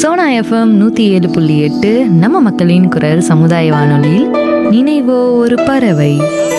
Sona FM நூற்றி ஏழு புள்ளி எட்டு நம்ம மக்களின் குரல் சமுதாய வானொலியில் நினைவோ ஒரு பறவை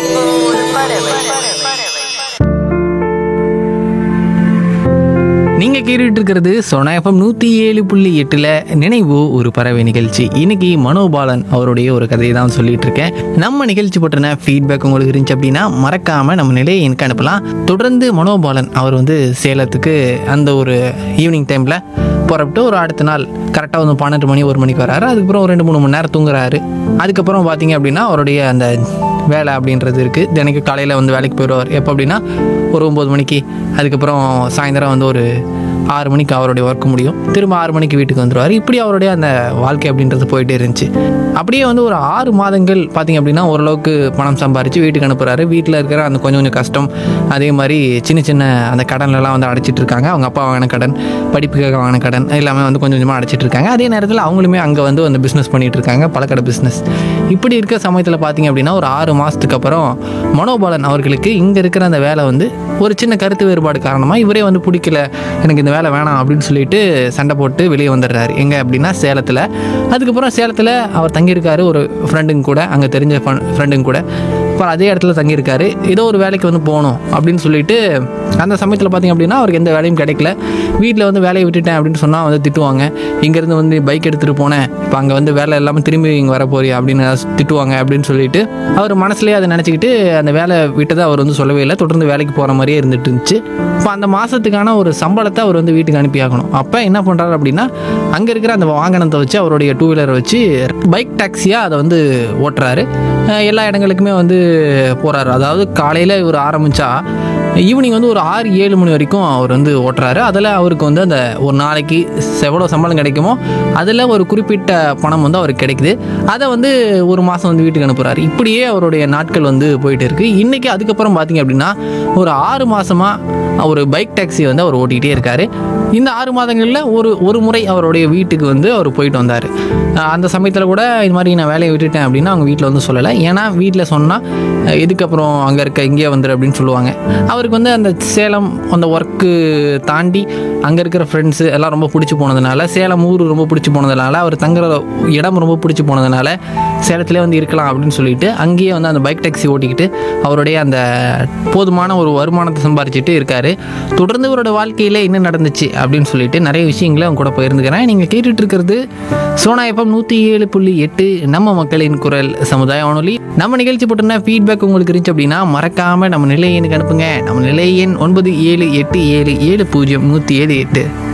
நீங்க கேட்டுட்டு இருக்கிறது சோனா எஃப்எம் நூத்தி ஏழு புள்ளி எட்டுல நினைவு ஒரு பறவை நிகழ்ச்சி இன்னைக்கு மனோபாலன் அவருடைய ஒரு கதையை தான் சொல்லிட்டு இருக்கேன் நம்ம நிகழ்ச்சி பற்றின ஃபீட்பேக் உங்களுக்கு இருந்துச்சு அப்படின்னா மறக்காம நம்ம நிலையை எனக்கு அனுப்பலாம் தொடர்ந்து மனோபாலன் அவர் வந்து சேலத்துக்கு அந்த ஒரு ஈவினிங் டைம்ல புறப்பட்டு ஒரு அடுத்த நாள் கரெக்டாக வந்து பன்னெண்டு மணி ஒரு மணிக்கு வராரு அதுக்கப்புறம் ஒரு ரெண்டு மூணு மணி நேரம் தூங்குறாரு அதுக்கப்புறம் பார்த்தீங்க அப்படின்னா அவருடைய அந்த வேலை அப்படின்றது இருக்குது தினைக்கு காலையில் வந்து வேலைக்கு போயிடுவார் எப்போ அப்படின்னா ஒரு ஒம்பது மணிக்கு அதுக்கப்புறம் சாயந்தரம் வந்து ஒரு ஆறு மணிக்கு அவருடைய ஒர்க் முடியும் திரும்ப ஆறு மணிக்கு வீட்டுக்கு வந்துடுவார் இப்படி அவருடைய அந்த வாழ்க்கை அப்படின்றது போயிட்டே இருந்துச்சு அப்படியே வந்து ஒரு ஆறு மாதங்கள் பார்த்தீங்க அப்படின்னா ஓரளவுக்கு பணம் சம்பாரித்து வீட்டுக்கு அனுப்புகிறாரு வீட்டில் இருக்கிற அந்த கொஞ்சம் கொஞ்சம் கஷ்டம் அதே மாதிரி சின்ன சின்ன அந்த கடன்லலாம் வந்து அடைச்சிட்டு இருக்காங்க அவங்க அப்பா வாங்கின கடன் படிப்புக்காக வாங்கின கடன் எல்லாமே வந்து கொஞ்சம் கொஞ்சமாக அடைச்சிட்டு இருக்காங்க அதே நேரத்தில் அவங்களுமே அங்கே வந்து அந்த பிஸ்னஸ் பண்ணிட்டு இருக்காங்க பழக்கடை பிஸ்னஸ் இப்படி இருக்க சமயத்தில் பார்த்தீங்க அப்படின்னா ஒரு ஆறு மாதத்துக்கு அப்புறம் மனோபாலன் அவர்களுக்கு இங்கே இருக்கிற அந்த வேலை வந்து ஒரு சின்ன கருத்து வேறுபாடு காரணமாக இவரே வந்து பிடிக்கல எனக்கு இந்த வேலை வேணாம் அப்படின்னு சொல்லிட்டு சண்டை போட்டு வெளியே வந்துடுறாரு எங்கே அப்படின்னா சேலத்தில் அதுக்கப்புறம் சேலத்தில் அவர் தங்கியிருக்காரு ஒரு ஃப்ரெண்டுங்க கூட அங்கே தெரிஞ்ச ஃப்ரெண்டுங்க கூட அப்புறம் அதே இடத்துல தங்கியிருக்காரு ஏதோ ஒரு வேலைக்கு வந்து போகணும் அப்படின்னு சொல்லிட்டு அந்த சமயத்தில் பார்த்தீங்க அப்படின்னா அவருக்கு எந்த வேலையும் கிடைக்கல வீட்டில் வந்து வேலையை விட்டுட்டேன் அப்படின்னு சொன்னால் வந்து திட்டுவாங்க இங்கேருந்து வந்து பைக் எடுத்துகிட்டு போனேன் இப்போ அங்கே வந்து வேலை இல்லாமல் திரும்பி இங்கே வர போறியா அப்படின்னு ஏதாவது திட்டுவாங்க அப்படின்னு சொல்லிட்டு அவர் மனசுலேயே அதை நினச்சிக்கிட்டு அந்த வேலை விட்டதை அவர் வந்து சொல்லவே இல்லை தொடர்ந்து வேலைக்கு போகிற மாதிரியே இருந்துட்டு இருந்துச்சு இப்போ அந்த மாதத்துக்கான ஒரு சம்பளத்தை அவர் வந்து வீட்டுக்கு அனுப்பி ஆகணும் அப்போ என்ன பண்ணுறாரு அப்படின்னா அங்கே இருக்கிற அந்த வாகனத்தை வச்சு அவருடைய டூ வீலரை வச்சு பைக் டாக்ஸியாக அதை வந்து ஓட்டுறாரு அஹ் எல்லா இடங்களுக்குமே வந்து போகிறாரு அதாவது காலையில் இவர் ஆரம்பித்தா ஈவினிங் வந்து ஒரு ஆறு ஏழு மணி வரைக்கும் அவர் வந்து ஓட்டுறாரு அதில் அவருக்கு வந்து அந்த ஒரு நாளைக்கு எவ்வளோ சம்பளம் கிடைக்குமோ அதில் ஒரு குறிப்பிட்ட பணம் வந்து அவருக்கு கிடைக்குது அதை வந்து ஒரு மாதம் வந்து வீட்டுக்கு அனுப்புகிறாரு இப்படியே அவருடைய நாட்கள் வந்து போயிட்டு இருக்கு இன்றைக்கி அதுக்கப்புறம் பார்த்தீங்க அப்படின்னா ஒரு ஆறு மாதமாக ஒரு பைக் டாக்ஸி வந்து அவர் ஓட்டிகிட்டே இருக்காரு இந்த ஆறு மாதங்களில் ஒரு ஒரு முறை அவருடைய வீட்டுக்கு வந்து அவர் போயிட்டு வந்தார் அந்த சமயத்தில் கூட இது மாதிரி நான் வேலையை விட்டுட்டேன் அப்படின்னா அவங்க வீட்டில் வந்து சொல்லலை ஏன்னா வீட்டில் சொன்னால் எதுக்கு அப்புறம் அங்கே இருக்க இங்கே வந்துரு அப்படின்னு சொல்லுவாங்க அவருக்கு வந்து அந்த சேலம் அந்த ஒர்க்கு தாண்டி அங்கே இருக்கிற ஃப்ரெண்ட்ஸு எல்லாம் ரொம்ப பிடிச்சி போனதுனால சேலம் ஊர் ரொம்ப பிடிச்சி போனதுனால அவர் தங்குற இடம் ரொம்ப பிடிச்சி போனதுனால சேலத்திலே வந்து இருக்கலாம் அப்படின்னு சொல்லிட்டு அங்கேயே வந்து அந்த பைக் டாக்ஸி ஓட்டிக்கிட்டு அவருடைய அந்த போதுமான ஒரு வருமானத்தை சம்பாரிச்சிட்டு இருக்காரு தொடர்ந்து இவரோட வாழ்க்கையில் என்ன நடந்துச்சு அப்படின்னு சொல்லிட்டு நிறைய விஷயங்களை அவங்க கூட போயிருந்துக்கிறேன் நீங்கள் கேட்டுட்டு இருக்கிறது சோனா எஃப்எம் நூற்றி ஏழு புள்ளி எட்டு நம்ம மக்களின் குரல் சமுதாய வானொலி நம்ம நிகழ்ச்சி போட்டுனா ஃபீட்பேக் உங்களுக்கு இருந்துச்சு அப்படின்னா மறக்காமல் நம்ம நிலையனுக்கு அனுப்புங்க நம்ம நிலைய எண் ஒன்பது ஏழு எட்டு ஏழு ஏழு பூஜ்ஜியம் நூற்றி ஏழு எட்டு